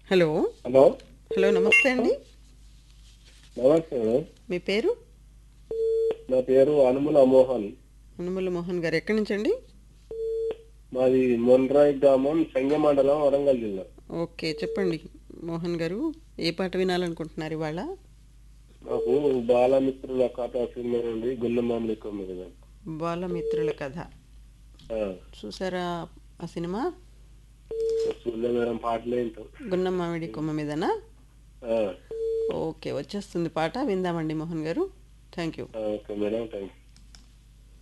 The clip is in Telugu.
హలో హలో హలో నమస్తే అండి నమస్తే మేడం. మీ పేరు నా పేరు అనుముల మోహన్ అనుమల మోహన్ గారు ఎక్కడి నుంచి అండి మాది మొన్రాయ్ గ్రామం సంగ మండలం వరంగల్ జిల్లా ఓకే చెప్పండి మోహన్ గారు ఏ పాట వినాలనుకుంటున్నారు ఇవాళ నాకు బాలమిత్రుల ఖాతా సినిమా నుండి గున్నమామలి కొమ్మ కదా బాలమిత్రుల కథ ఆ, చూసారా ఆ సినిమా చూడలే మేడం పాటలు ఏంటో గున్న మామిడి కొమ్మ మీదనా ఆ, ఓకే వచ్చేస్తుంది పాట విందామండి మోహన్ గారు థ్యాంక్ యూ ఆ, ఓకే మేడం థ్యాంక్ యూ